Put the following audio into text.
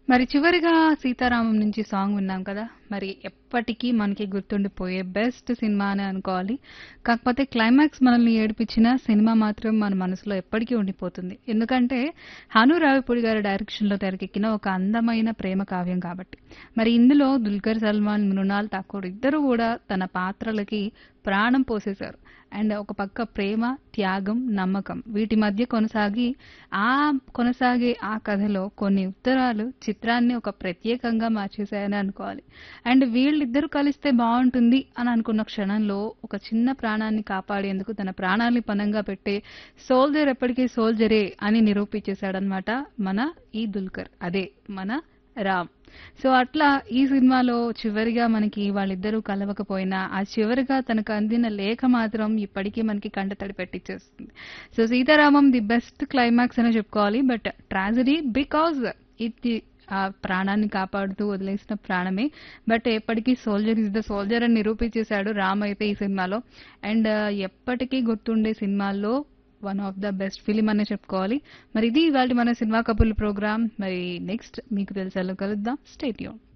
మరి చివరిగా సీతారామం నుంచి సాంగ్ విన్నాం కదా మరి ఎప్పటికీ మనకి గుర్తుండిపోయే బెస్ట్ సినిమా అని అనుకోవాలి కాకపోతే క్లైమాక్స్ మనల్ని ఏడిపించిన సినిమా మాత్రం మన మనసులో ఎప్పటికీ ఉండిపోతుంది ఎందుకంటే హను రావిపూడి గారి డైరెక్షన్ లో తెరకెక్కిన ఒక అందమైన ప్రేమ కావ్యం కాబట్టి మరి ఇందులో దుల్కర్ సల్మాన్ మృణాల్ ఠాకూర్ ఇద్దరు కూడా తన పాత్రలకి ప్రాణం పోసేశారు అండ్ ఒక పక్క ప్రేమ త్యాగం నమ్మకం వీటి మధ్య కొనసాగి ఆ కొనసాగే ఆ కథలో కొన్ని ఉత్తరాలు చిత్రాన్ని ఒక ప్రత్యేకంగా మార్చేశాయని అనుకోవాలి అండ్ వీళ్ళిద్దరూ కలిస్తే బాగుంటుంది అని అనుకున్న క్షణంలో ఒక చిన్న ప్రాణాన్ని కాపాడేందుకు తన ప్రాణాన్ని పనంగా పెట్టే సోల్జర్ ఎప్పటికీ సోల్జరే అని నిరూపించేశాడనమాట మన ఈ దుల్కర్ అదే మన రామ్ సో అట్లా ఈ సినిమాలో చివరిగా మనకి వాళ్ళిద్దరూ కలవకపోయినా ఆ చివరిగా తనకు అందిన లేఖ మాత్రం ఇప్పటికీ మనకి కంటతడి పెట్టించేస్తుంది so Sitaramam the best climax అని చెప్పుకోవాలి బట్ ట్రాజడీ బికాజ్ ఇది ఆ ప్రాణాన్ని కాపాడుతూ వదిలేసిన ప్రాణమే బట్ ఎప్పటికీ సోల్జర్ ఇస్ ద సోల్జర్ అని నిరూపించేశాడు రామ్ అయితే ఈ సినిమాలో అండ్ ఎప్పటికీ గుర్తుండే సినిమాల్లో one of the best film అనే చెప్పుకోవాలి మరి ఇది ఇవాళ మన సినిమా కబుర్లు ప్రోగ్రామ్ మరి నెక్స్ట్ మీకు తెలిసేలో కలుద్దాం స్టేట్ యూన్